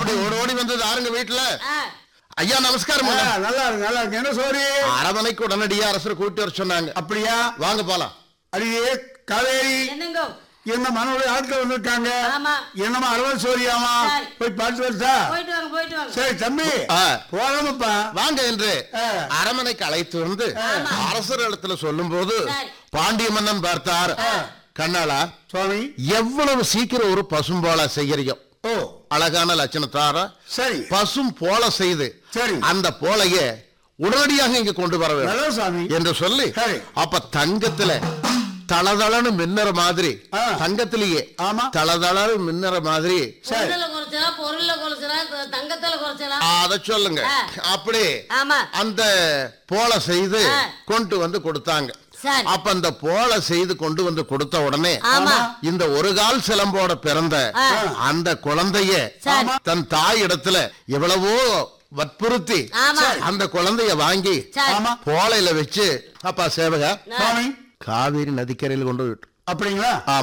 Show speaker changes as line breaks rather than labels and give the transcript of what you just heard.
அப்படி ஓடி ஓடி வந்தது யாருங்க வீட்டுல
ஆ,
ஐயா நமஸ்காரம்
ஆ, நல்லா இருக்கு நல்லா இருக்கு என்ன சோரி
அரமனைக்கு உடனடியா அரசர் கூட்டி வர சொன்னாங்க
அப்படியா
வாங்க போலாம்
அடியே காவேரி
என்னங்க
என்ன மனோடைய ஆட்கள் வந்திருக்காங்க
ஆமா.
என்னமா அறுபது சோரியாமா
சரி.
போய் பார்த்து வருஷா
போயிட்டு வாங்க போயிட்டு வாங்க
சரி தம்பி
ஆ.
போலாமப்பா
வாங்க என்று
ஆ.
அரமனைக்கு அழைத்து வந்து அரசர் இடத்துல சொல்லும் போது
சரி.
பாண்டிய மன்னன் பார்த்தார் கண்ணாளா
சுவாமி
எவ்வளவு சீக்கிரம் ஒரு பசும்போல செய்யறியோ
ஓ
அழகான லட்சணத்தார
சரி
பசும் போல செய்து
சரி.
அந்த போலைய உடனடியாக இங்க கொண்டு வர வேண்டும்
நல்ல சாமி
என்று சொல்லி
சரி.
அப்ப தங்கத்துல தளதளன்னு மின்னற மாதிரி
ஆ.
தங்கத்திலேயே
ஆமா.
தளதளன்னு மின்னற மாதிரி
சரி.
பொருள்ல குறைச்சலா பொருள்ல குறைச்சலா த- தங்கத்துல குறைச்சலா
அத சொல்லுங்க
ஆ.
அப்படி
ஆமா
அந்த போல செய்து
ஆ.
கொண்டு வந்து கொடுத்தாங்க
சரி
அப்ப அந்த போல செய்து கொண்டு வந்து கொடுத்த உடனே
ஆமா
இந்த ஒரு கால் சிலம்போட பிறந்த
ஆ.
அந்த குழந்தைய
சரி.
தன் தாய் இடத்துல எவ்வளவோ வற்புறுத்தி
ஆமா.
அந்த குழந்தைய வாங்கி
சரி
ஆமா
போலையில வச்சு அப்பா சேவகா
சுவாமி
காவேரி நதிக்கரையில் கொண்டு விட்டு
அப்படிங்களா